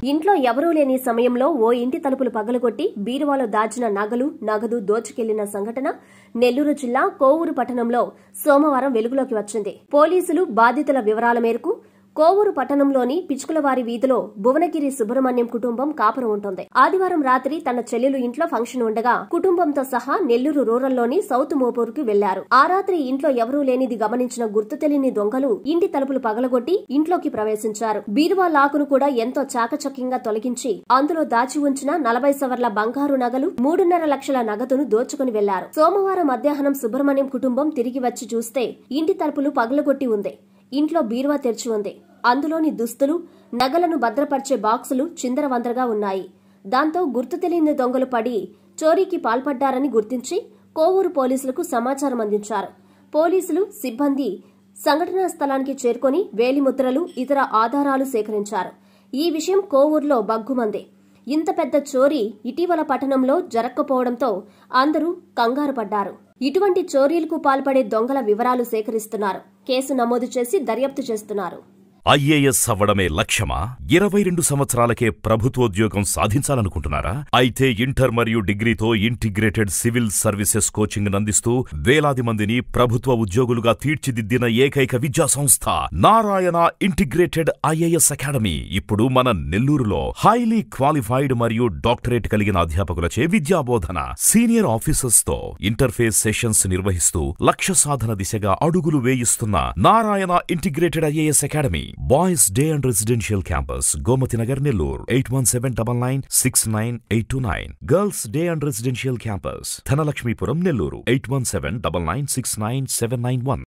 ఇంట్లో ఎవరూ లేని సమయంలో ఓ ఇంటి తలుపులు పగలగొట్టి బీరువాలో దాచిన నగలు నగదు దోచుకెళ్లిన సంఘటన నెల్లూరు జిల్లా కోవూరు పట్టణంలో సోమవారం వెలుగులోకి వచ్చింది పోలీసులు బాధితుల వివరాల మేరకు కోవూరు పట్టణంలోని పిచ్చుకులవారి వీధిలో భువనగిరి సుబ్రహ్మణ్యం కుటుంబం కాపురం ఉంటుంది ఆదివారం రాత్రి తన చెల్లెలు ఇంట్లో ఫంక్షన్ ఉండగా కుటుంబంతో సహా నెల్లూరు రూరల్లోని సౌత్ మోపూర్కు వెళ్లారు ఆ రాత్రి ఇంట్లో ఎవరూ లేనిది గమనించిన గుర్తు తెలియని దొంగలు ఇంటి తలుపులు పగలగొట్టి ఇంట్లోకి ప్రవేశించారు బీరువా లాకును కూడా ఎంతో చాకచక్యంగా తొలగించి అందులో దాచి ఉంచిన నలభై సవర్ల బంగారు నగలు మూడున్నర లక్షల నగదును దోచుకుని వెళ్లారు సోమవారం మధ్యాహ్నం సుబ్రహ్మణ్యం కుటుంబం తిరిగి వచ్చి చూస్తే ఇంటి తలుపులు పగలగొట్టి ఉంది ఇంట్లో బీరువా తెరిచి ఉంది అందులోని దుస్తులు నగలను భద్రపరిచే బాక్సులు చిందరవందరగా ఉన్నాయి దాంతో గుర్తు తెలియని దొంగలు పడి చోరీకి పాల్పడ్డారని గుర్తించి కోవూరు పోలీసులకు సమాచారం అందించారు పోలీసులు సిబ్బంది సంఘటనా స్థలానికి చేరుకొని వేలిముద్రలు ఇతర ఆధారాలు సేకరించారు ఈ విషయం కోవూరులో బగ్గుమంది ఇంత పెద్ద చోరీ ఇటీవల పట్టణంలో జరక్కపోవడంతో అందరూ కంగారు పడ్డారు ఇటువంటి చోరీలకు పాల్పడే దొంగల వివరాలు సేకరిస్తున్నారు కేసు నమోదు చేసి దర్యాప్తు చేస్తున్నారు ఐఏఎస్ అవ్వడమే లక్ష్యమా ఇరవై రెండు సంవత్సరాలకే ప్రభుత్వోద్యోగం సాధించాలనుకుంటున్నారా అయితే ఇంటర్ మరియు డిగ్రీతో ఇంటిగ్రేటెడ్ సివిల్ సర్వీసెస్ కోచింగ్ అందిస్తూ వేలాది మందిని ప్రభుత్వ ఉద్యోగులుగా తీర్చిదిద్దిన ఏకైక విద్యా సంస్థ నారాయణ ఇంటిగ్రేటెడ్ ఐఏఎస్ అకాడమీ ఇప్పుడు మన నెల్లూరులో హైలీ క్వాలిఫైడ్ మరియు డాక్టరేట్ కలిగిన అధ్యాపకులచే విద్యాబోధన సీనియర్ ఆఫీసర్స్ తో ఇంటర్ఫేస్ సెషన్స్ నిర్వహిస్తూ లక్ష్య సాధన దిశగా అడుగులు వేయిస్తున్న Narayana integrated IAS academy boys day and residential campus Gomathi Nagar Nellore eight one seven double nine six nine eight two nine girls day and residential campus Dhanalakshmipuram Nellore eight one seven double nine six nine seven nine one